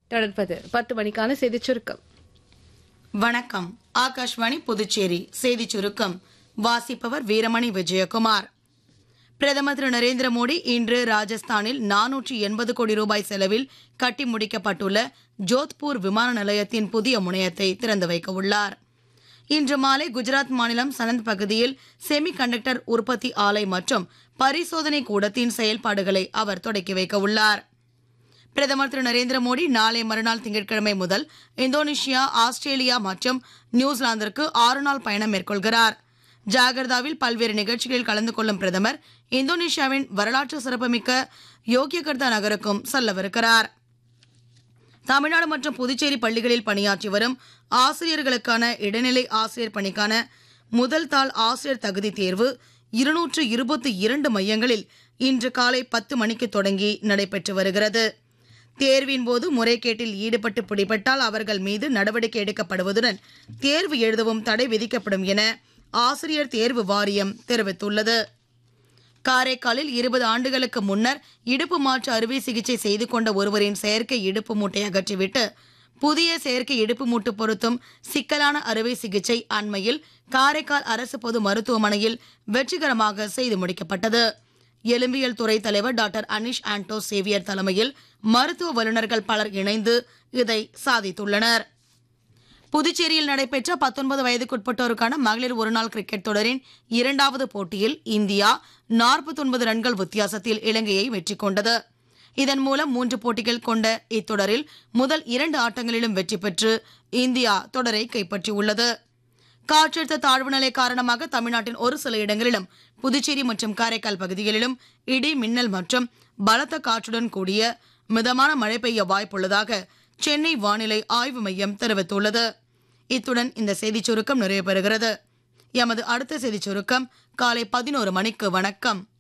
தொடர்பது பத்து மணிக்கான செய்திச் சுருக்கம் வணக்கம் ஆகாஷ்வாணி புதுச்சேரி செய்திச் சுருக்கம் வாசிப்பவர் வீரமணி விஜயகுமார் பிரதமர் திரு நரேந்திர மோடி இன்று ராஜஸ்தானில் நானூற்றி எண்பது கோடி ரூபாய் செலவில் கட்டி முடிக்கப்பட்டுள்ள ஜோத்பூர் விமான நிலையத்தின் புதிய முனையத்தை திறந்து வைக்க உள்ளார் இன்று மாலை குஜராத் மாநிலம் சனந்த் பகுதியில் செமி கண்டக்டர் உற்பத்தி ஆலை மற்றும் பரிசோதனை கூடத்தின் செயல்பாடுகளை அவர் தொடக்கி வைக்க உள்ளார் பிரதமர் திரு நரேந்திர மோடி நாளை மறுநாள் திங்கட்கிழமை முதல் இந்தோனேஷியா ஆஸ்திரேலியா மற்றும் நியூசிலாந்திற்கு ஆறு நாள் பயணம் மேற்கொள்கிறார் ஜாகர்தாவில் பல்வேறு நிகழ்ச்சிகளில் கலந்து கொள்ளும் பிரதமர் இந்தோனேஷியாவின் வரலாற்று சிறப்புமிக்க யோக்கியகர்தா நகருக்கும் செல்லவிருக்கிறார் தமிழ்நாடு மற்றும் புதுச்சேரி பள்ளிகளில் பணியாற்றி வரும் ஆசிரியர்களுக்கான இடைநிலை ஆசிரியர் பணிக்கான முதல் தாள் ஆசிரியர் தகுதி தேர்வு இருநூற்று இருபத்தி இரண்டு மையங்களில் இன்று காலை பத்து மணிக்கு தொடங்கி நடைபெற்று வருகிறது தேர்வின் போது முறைகேட்டில் ஈடுபட்டு பிடிபட்டால் அவர்கள் மீது நடவடிக்கை எடுக்கப்படுவதுடன் தேர்வு எழுதவும் தடை விதிக்கப்படும் என ஆசிரியர் தேர்வு வாரியம் தெரிவித்துள்ளது காரைக்காலில் இருபது ஆண்டுகளுக்கு முன்னர் இடுப்பு மாற்று அறுவை சிகிச்சை செய்து கொண்ட ஒருவரின் செயற்கை இடுப்பு மூட்டை அகற்றிவிட்டு புதிய செயற்கை இடுப்பு மூட்டு பொருத்தும் சிக்கலான அறுவை சிகிச்சை அண்மையில் காரைக்கால் அரசு பொது மருத்துவமனையில் வெற்றிகரமாக செய்து முடிக்கப்பட்டது எலும்பியல் துறை தலைவர் டாக்டர் அனிஷ் ஆண்டோ சேவியர் தலைமையில் மருத்துவ வல்லுநர்கள் பலர் இணைந்து இதை சாதித்துள்ளனர் புதுச்சேரியில் நடைபெற்ற பத்தொன்பது வயதுக்குட்பட்டோருக்கான மகளிர் ஒருநாள் கிரிக்கெட் தொடரின் இரண்டாவது போட்டியில் இந்தியா நாற்பத்தொன்பது ரன்கள் வித்தியாசத்தில் இலங்கையை வெற்றி கொண்டது இதன் மூலம் மூன்று போட்டிகள் கொண்ட இத்தொடரில் முதல் இரண்டு ஆட்டங்களிலும் வெற்றி பெற்று இந்தியா தொடரை கைப்பற்றியுள்ளது காற்றழுத்த தாழ்வு நிலை காரணமாக தமிழ்நாட்டின் ஒரு சில இடங்களிலும் புதுச்சேரி மற்றும் காரைக்கால் பகுதிகளிலும் இடி மின்னல் மற்றும் பலத்த காற்றுடன் கூடிய மிதமான மழை பெய்ய வாய்ப்புள்ளதாக சென்னை வானிலை ஆய்வு மையம் தெரிவித்துள்ளது இத்துடன் இந்த செய்திச் சுருக்கம் நிறைவு பெறுகிறது எமது அடுத்த செய்திச் சுருக்கம் காலை பதினோரு மணிக்கு வணக்கம்